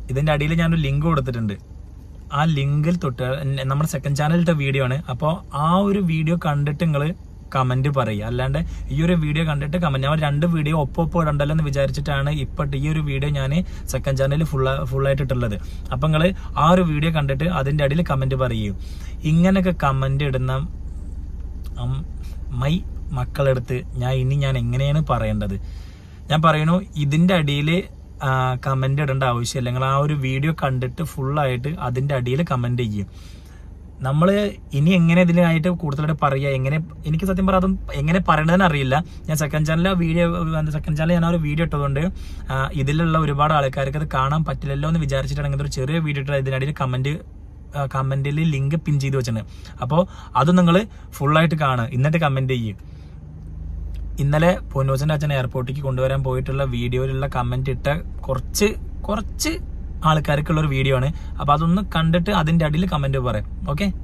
ഇതിന്റെ അടിയിൽ ഞാനൊരു ലിങ്ക് കൊടുത്തിട്ടുണ്ട് ആ ലിങ്കിൽ തൊട്ട് ന- നമ്മുടെ സെക്കൻഡ് ചാനലിലത്തെ വീഡിയോ ആണ് അപ്പോൾ ആ ഒരു വീഡിയോ കണ്ടിട്ട് നിങ്ങൾ കമന്റ് പറയുക അല്ലാണ്ട് ഈ ഒരു വീഡിയോ കണ്ടിട്ട് കമന്റ് ഞാൻ രണ്ട് വീഡിയോ ഒപ്പം ഒപ്പം ഇടണ്ടല്ലോ എന്ന് വിചാരിച്ചിട്ടാണ് ഇപ്പൊ ഈ ഒരു വീഡിയോ ഞാൻ സെക്കൻഡ് ചാനലിൽ ഫുൾ ഫുൾ ആയിട്ട് ഇട്ടുള്ളത് അപ്പൊ നിങ്ങൾ ആ ഒരു വീഡിയോ കണ്ടിട്ട് അതിന്റെ അടിയിൽ കമന്റ് പറയൂ ഇങ്ങനെയൊക്കെ കമന്റ് ഇടുന്ന അം- മൈ മക്കളെടുത്ത് ഞാൻ ഇനി ഞാൻ എങ്ങനെയാണ് പറയേണ്ടത് ഞാൻ പറയണു ഇതിന്റെ അടിയിൽ കമന്റ് ഇടേണ്ട ആവശ്യമില്ല നിങ്ങൾ ആ ഒരു വീഡിയോ കണ്ടിട്ട് ഫുള്ളായിട്ട് അതിന്റെ അടിയിൽ കമന്റ് ചെയ്യും നമ്മൾ ഇനി എങ്ങനെ ഇതിനായിട്ട് കൂടുതലായിട്ട് പറയുക എങ്ങനെ എനിക്ക് സത്യം പറയാം അതും എങ്ങനെ പറയണതെന്ന് അറിയില്ല ഞാൻ സെക്കൻഡ് ചാനലിൽ ആ വീഡിയോ സെക്കൻഡ് ചാനലിൽ ഞാൻ ആ ഒരു വീഡിയോ ഇട്ടതുകൊണ്ട് ആ, ഇതിലുള്ള ഒരുപാട് ആൾക്കാർക്ക് അത് കാണാൻ പറ്റില്ലല്ലോ എന്ന് വിചാരിച്ചിട്ടാണ് ഇങ്ങനത്തെ ഒരു ചെറിയ വീഡിയോ ഇട്ട് ഇതിനിടയിൽ കമന്റ് കമന്റിൽ ലിങ്ക് പിൻ ചെയ്ത് വെച്ചിട്ടുണ്ട് അപ്പോൾ അത് നിങ്ങൾ ഫുള്ളായിട്ട് കാണുക എന്നിട്ട് കമന്റ് ചെയ്യും ഇന്നലെ പൊന്നൂസിന്റെ അച്ഛൻ എയർപോർട്ടിലേക്ക് കൊണ്ടുവരാൻ പോയിട്ടുള്ള വീഡിയോയിലുള്ള കമന്റ് ഇട്ട കുറച്ച് കുറച്ച് ആൾക്കാർക്കുള്ള ഒരു വീഡിയോ ആണ് അപ്പൊ അതൊന്ന് കണ്ടിട്ട് അതിന്റെ അടിയിൽ കമന്റ് പറയാം ഓക്കെ